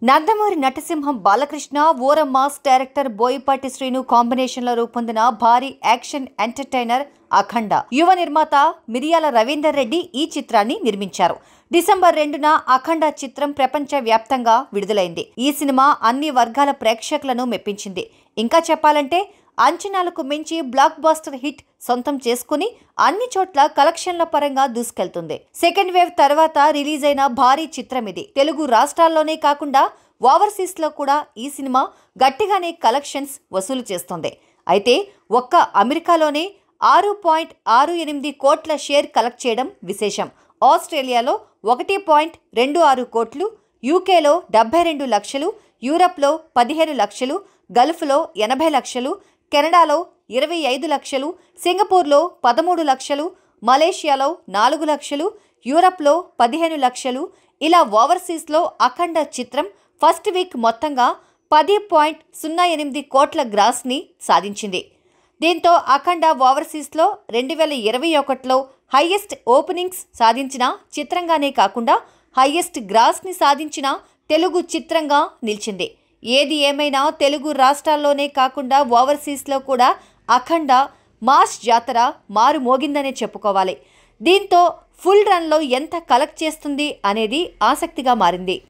నందమూరి నటసింహం బాలకృష్ణ ఓరం mass director Boyapati Srinu కాంబినేషన్లో రూపొందిన భారీ యాక్షన్ ఎంటర్టైనర్ అఖండ యువ నిర్మాత మిరియాల రవీందర్ రెడ్డి ఈ చిత్రాన్ని నిర్మించారు డిసెంబర్ రెండున అఖండ చిత్రం ప్రపంచ వ్యాప్తంగా విడుదలైంది ఈ సినిమా అన్ని వర్గాల ప్రేక్షకులను మెప్పించింది ఇంకా చెప్పాలంటే అంచనాలకు మించి బ్లాక్ బాస్టర్ హిట్ సొంతం చేసుకుని అన్ని చోట్ల కలెక్షన్ల పరంగా దూసుకెళ్తుంది సెకండ్ వేవ్ తర్వాత రిలీజ్ అయిన భారీ చిత్రం ఇది తెలుగు రాష్ట్రాల్లోనే కాకుండా ఓవర్సీస్ లో కూడా ఈ సినిమా గట్టిగానే కలెక్షన్స్ వసూలు చేస్తుంది అయితే ఒక్క అమెరికాలోనే ఆరు పాయింట్ ఆరు ఎనిమిది కోట్ల షేర్ కలెక్ట్ చేయడం విశేషం ఆస్ట్రేలియాలో ఒకటి పాయింట్ రెండు ఆరు కోట్లు యూకేలో డెబ్బై రెండు లక్షలు యూరప్లో పదిహేను లక్షలు గల్ఫ్లో ఎనభై లక్షలు కెనడాలో ఇరవై ఐదు లక్షలు సింగపూర్లో పదమూడు లక్షలు మలేషియాలో నాలుగు లక్షలు యూరప్లో పదిహేను లక్షలు ఇలా ఓవర్సీస్లో అఖండ చిత్రం ఫస్ట్ వీక్ మొత్తంగా పది పాయింట్ సున్నా ఎనిమిది కోట్ల గ్రాస్ని సాధించింది దీంతో అఖండ ఓవర్సీస్లో రెండు వేల ఇరవై ఒకటిలో హైయెస్ట్ ఓపెనింగ్స్ సాధించిన చిత్రంగానే కాకుండా హైయెస్ట్ గ్రాస్ని సాధించిన తెలుగు చిత్రంగా నిలిచింది ఏది ఏమైనా తెలుగు రాష్ట్రాల్లోనే కాకుండా ఓవర్సీస్లో కూడా అఖండ మాస్ జాతర మారు మోగిందనే చెప్పుకోవాలి దీంతో ఫుల్ రన్లో ఎంత కలెక్ట్ చేస్తుంది అనేది ఆసక్తిగా మారింది